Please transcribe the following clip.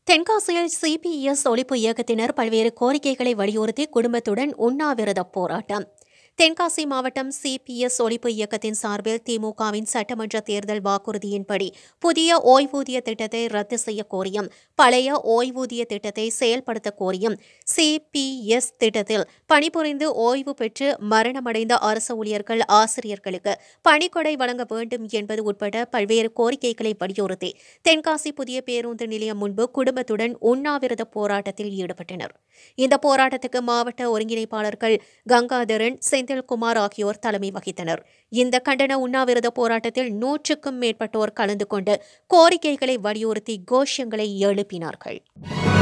தென்காசியில் சிபிஎஸ் ஒழிப்பு இயக்கத்தினர் பல்வேறு கோரிக்கைகளை வலியுறுத்தி குடும்பத்துடன் உண்ணாவிரத போராட்டம் தென்காசி மாவட்டம் சிபிஎஸ் ஒழிப்பு இயக்கத்தின் சார்பில் திமுகவின் சட்டமன்ற தேர்தல் வாக்குறுதியின்படி புதிய ஓய்வூதிய திட்டத்தை ரத்து செய்ய கோரியும் பழைய ஓய்வூதிய திட்டத்தை செயல்படுத்த கோரியும் சிபிஎஸ் திட்டத்தில் பணிபுரிந்து ஓய்வு பெற்று மரணமடைந்த அரசு ஊழியர்கள் ஆசிரியர்களுக்கு பணிக்கொடை வழங்க வேண்டும் என்பது உட்பட பல்வேறு கோரிக்கைகளை வலியுறுத்தி தென்காசி புதிய பேருந்து நிலையம் முன்பு குடும்பத்துடன் உண்ணாவிரத போராட்டத்தில் ஈடுபட்டனர் இந்த போராட்டத்துக்கு மாவட்ட ஒருங்கிணைப்பாளர்கள் கங்காதரன் செந்தில்குமார் ஆகியோர் தலைமை வகித்தனர் இந்த கண்டன உண்ணாவிரத போராட்டத்தில் நூற்றுக்கும் மேற்பட்டோர் கலந்து கொண்டு கோரிக்கைகளை வலியுறுத்தி கோஷங்களை எழுப்பினார்கள்